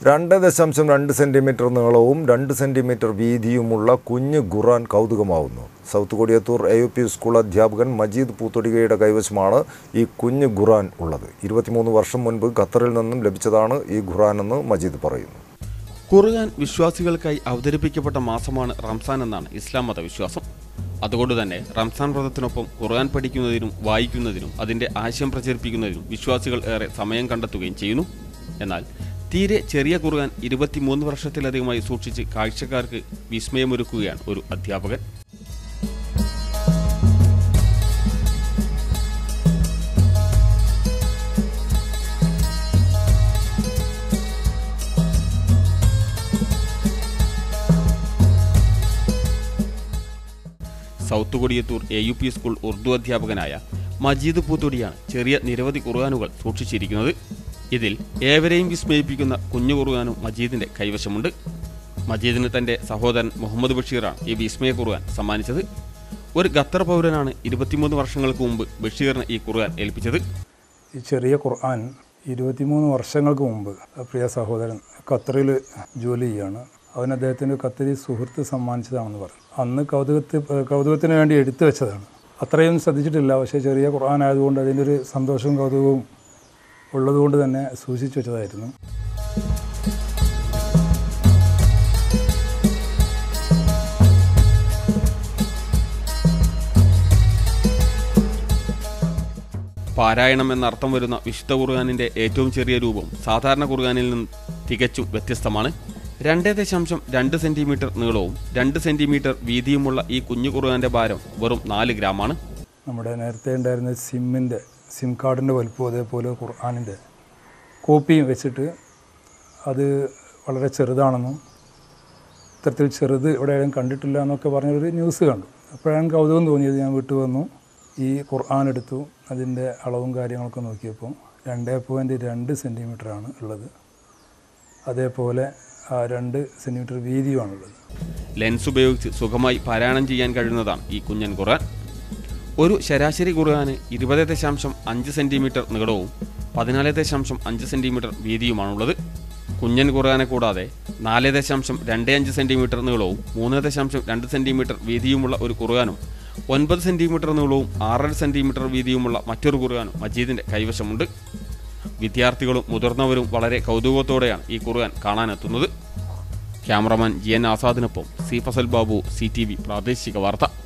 രണ്ട് ദശാംശം രണ്ട് സെൻറ്റിമീറ്റർ നീളവും രണ്ട് സെൻറ്റിമീറ്റർ വീതിയുമുള്ള കുഞ്ഞ് ഖുറാൻ കൗതുകമാവുന്നു south Kodiyathur A U P school അധ്യാപകൻ മജീദ് പൂത്തൊടികയുടെ കൈവശമാണ് ഈ കുഞ്ഞ് ഖുറാൻ ഉള്ളത് ഇരുപത്തിമൂന്ന് വർഷം മുൻപ് ഖത്തറിൽ നിന്നും ലഭിച്ചതാണ് ഈ ഖുറാൻ എന്ന് മജീദ് പറയുന്നു ഖുർആൻ വിശ്വാസികൾക്കായി അവതരിപ്പിക്കപ്പെട്ട മാസമാണ് റംസാൻ എന്നാണ് ഇസ്ലാം മത വിശ്വാസം അതുകൊണ്ട് തന്നെ റംസാൻ വ്രതത്തിനൊപ്പം ഖുർആൻ പഠിക്കുന്നതിനും വായിക്കുന്നതിനും അതിൻ്റെ ആശയം പ്രചരിപ്പിക്കുന്നതിനും വിശ്വാസികൾ ഏറെ സമയം കണ്ടെത്തുകയും ചെയ്യുന്നു എന്നാൽ തീരെ ചെറിയ ഖുർആൻ ഇരുപത്തിമൂന്ന് വർഷത്തിലധികമായി സൂക്ഷിച്ച് കാഴ്ചക്കാർക്ക് വിസ്മയമൊരുക്കുകയാണ് ഒരു അധ്യാപകൻ south Kodiyathur A U P school Urdu അധ്യാപകനായ മജീദ് പൂത്തൊടിയാണ് ചെറിയ നിരവധി ഖുർആാനുകൾ സൂക്ഷിച്ചിരിക്കുന്നത് ഇതിൽ ഏവരെയും വിസ്മയിപ്പിക്കുന്ന കുഞ്ഞു ഖുർആാനും മജീദിന്റെ കൈവശമുണ്ട് മജീദിന് തന്റെ സഹോദരൻ മുഹമ്മദ് ബഷീറാണ് ഈ വിസ്മയ ഖുർആൻ സമ്മാനിച്ചത് ഒരു ഖത്തർ പൗരനാണ് ഇരുപത്തിമൂന്ന് വർഷങ്ങൾക്ക് മുമ്പ് ബഷീറിന് ഈ ഖുർആൻ ഏൽപ്പിച്ചത് ഈ ചെറിയ ഖുർആൻ ഇരുപത്തിമൂന്ന് വർഷങ്ങൾക്ക് മുമ്പ് പ്രിയ സഹോദരൻ ഖത്തറിൽ ജോലി ചെയ്യാണ് അവൻ അദ്ദേഹത്തിന് ഖത്തരി സുഹൃത്ത് സമ്മാനിച്ചതാണെന്ന് പറഞ്ഞു അന്ന് കൗതുകത്ത് കൗതുകത്തിന് വേണ്ടി എടുത്തു വെച്ചതാണ് അത്രയും ശ്രദ്ധിച്ചിട്ടില്ല പക്ഷേ ചെറിയ ഖുർആൻ ആയതുകൊണ്ട് അതിൻ്റെ ഒരു സന്തോഷവും കൗതുകവും ഉള്ളതുകൊണ്ട് തന്നെ സൂക്ഷിച്ചു വെച്ചതായിരുന്നു പാരായണം എന്നർത്ഥം വരുന്ന വിശുദ്ധ ഖുർആാനിന്റെ ഏറ്റവും ചെറിയ രൂപം സാധാരണ ഖുർആാനിൽ നിന്ന് തികച്ചും വ്യത്യസ്തമാണ് രണ്ട് ദശാംശം രണ്ട് സെന്റിമീറ്റർ നീളവും രണ്ട് സെന്റിമീറ്റർ വീതിയുമുള്ള ഈ കുഞ്ഞു ഖുർആാന്റെ ഭാരം വെറും നാല് ഗ്രാമാണ് നമ്മുടെ നേരത്തെ ഉണ്ടായിരുന്ന സിമ്മിൻ്റെ സിം കാർഡിൻ്റെ വലുപ്പം അതേപോലെ ഖുർആാനിൻ്റെ കോപ്പിയും വെച്ചിട്ട് അത് വളരെ ചെറുതാണെന്നും ഇത്തരത്തിൽ ചെറുത് ഇവിടെ ആരും കണ്ടിട്ടില്ല എന്നൊക്കെ പറഞ്ഞൊരു ന്യൂസ് കണ്ടു അപ്പോഴാണ് കൗതുകം തോന്നിയത് ഞാൻ വീട്ടിൽ വന്നു ഈ ഖുർആൻ എടുത്തു അതിൻ്റെ അളവും കാര്യങ്ങളൊക്കെ നോക്കിയപ്പോൾ രണ്ട് പോയിൻറ്റ് രണ്ട് സെൻറ്റിമീറ്ററാണ് ഉള്ളത് അതേപോലെ ആ രണ്ട് സെൻറ്റിമീറ്റർ വീതിയുമാണുള്ളത് ലെൻസ് ഉപയോഗിച്ച് സുഖമായി പാരായണം ചെയ്യാൻ കഴിയുന്നതാണ് ഈ കുഞ്ഞൻ ഖുർആൻ ഒരു ശരാശരി ഖുർആന് ഇരുപത് ദശാംശം അഞ്ച് സെന്റിമീറ്റർ നീളവും പതിനാല് ദശാംശം അഞ്ച് സെന്റിമീറ്റർ വീതിയുമാണുള്ളത് കുഞ്ഞൻ ഖുർആനെ കൂടാതെ നാല് ദശാംശം രണ്ട് അഞ്ച് സെന്റിമീറ്റർ നീളവും മൂന്ന് ദശാംശം രണ്ട് സെന്റിമീറ്റർ വീതിയുമുള്ള ഒരു ഖുർആനും ഒൻപത് സെന്റിമീറ്റർ നീളവും ആറര സെന്റിമീറ്റർ വീതിയുമുള്ള മറ്റൊരു ഖുർആനും മജീദിന്റെ കൈവശമുണ്ട് വിദ്യാർത്ഥികളും മുതിർന്നവരും വളരെ കൗതുകത്തോടെയാണ് ഈ ഖുർആൻ കാണാനെത്തുന്നത് ക്യാമറമാൻ ജി എൻ ആസാദിനൊപ്പം C Fasal Babu C T V പ്രാദേശിക വാർത്ത